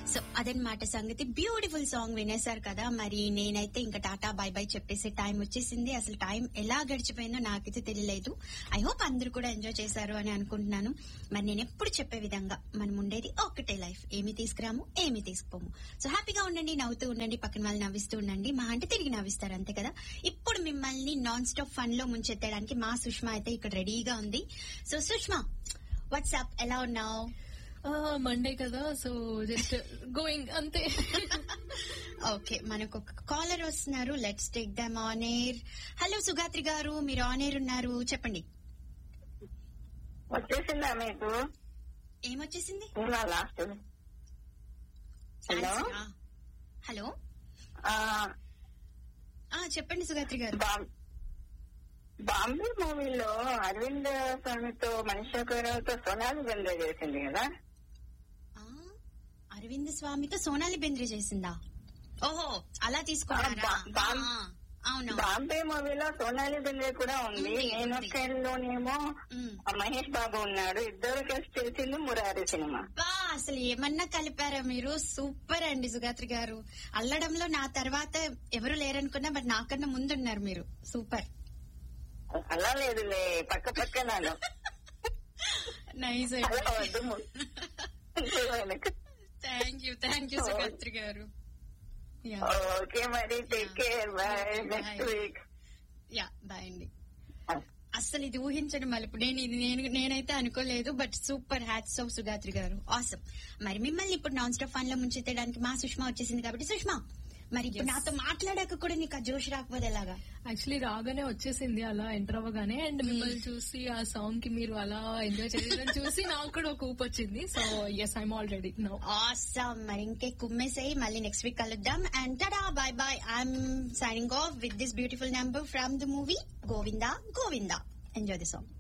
So అదనమాట సంగతి beautiful song వినేశారు కదా మరి నేనైతే ఇంకా టాటా బై బై చెప్పేసే టైం వచ్చేసింది అసలు టైం ఎలా గడిచిపోయిందో నాకైతే తెలియలేదు ఐ హోప్ అందరూ కూడా ఎంజాయ్ చేశారు అని అనుకుంటున్నాను మరి నేను ఎప్పుడు చెప్పే విధంగా మనం ఉండేది ఒక్కటే లైఫ్ ఏమి తీసుకురాము ఏమి తీసుకుపోము సో హ్యాపీగా ఉండండి నవ్వుతూ ఉండండి పక్కన వాళ్ళు నవ్విస్తూ ఉండండి మా అంటే తిరిగి నవ్విస్తారు అంతే కదా ఇప్పుడు మిమ్మల్ని నాన్ స్టాప్ ఫన్ లో ముంచెత్తడానికి మా సుష్మా అయితే ఇక్కడ రెడీగా ఉంది సో సుష్మా వాట్సాప్ ఎలా ఉన్నావు మండే కదా సో జస్ట్ గోయింగ్ అంతే ఓకే మనకు ఒక కాలర్ వస్తున్నారు let's take them on air hello Sugatri garu మీరు ఆన్ ఎయిర్ ఉన్నారు చెప్పండి వచ్చేసిందా మీకు ఏమొచ్చేసింది ఇలా లాస్ట్ హలో Answer ఆ? హలో ఆ, ఆ చెప్పండి సుగాత్రి గారు బాం- బాంబే మూవీలో అరవింద్ స్వామితో మనీషాకరావుతో సోనాలి బెంద్రే చేసింది కదా ఆ, అరవింద్ స్వామితో సోనాలి బెంద్రే చేసిందా ఓహో అలా తీసుకున్నారా ఆ, బా- బా- ఆ, అవును బాంబే మూవీలో సోనాలి బెంద్రే కూడా ఉంది ఉంది, నేను ఉంది. లోనేమో ఉమ్. మహేష్ బాబు ఉన్నాడు ఇద్దరు కలిసి చేసింది మురారి సినిమా వా అసలు ఏమన్నా కలిపారా మీరు సూపర్ అండి సుగాత్రి గారు అల్లడంలో నా తర్వాత ఎవరు లేరనుకున్నా మరి నాకన్నా ముందున్నారు మీరు సూపర్ అలా లేదులే పక్క పక్క నాను నైస్ అలా వద్దు ము- వెనక. Thank you thank you Sugatri garu yeah okay మరి take care bye next Bye. Week yeah bye అండి అస్సలు ఇది ఊహించడం మలుపు నేను ఇది నేను నేనైతే అనుకోలేదు but super hats off Sugatri garu awesome మరి మిమ్మల్ని ఇప్పుడు నాన్ స్టాప్ ఫన్ లో ముంచెత్తడానికి మా సుష్మా వచ్చేసింది కాబట్టి సుష్మా మరి ఇప్పుడు Yes. నాతో మాట్లాడాక కూడా నీకు ఆ జోష్ రాకపోతే ఎలాగా యాక్చువల్లీ రాగానే వచ్చేసింది అలా ఎంటర్ అవ్వగానే అండ్ మిమ్మల్ని చూసి ఆ సాంగ్ కి మీరు అలా ఎంజాయ్ చేయడం చూసి నాకు కూడా ఒక ఊపు వచ్చింది so yes I'm already no awesome మరి ఇంకే కుమ్మేసేయి మళ్ళీ నెక్స్ట్ వీక్ కలుద్దాం and tada bye bye I'm signing off with this beautiful number from the movie Govinda Govinda enjoy the song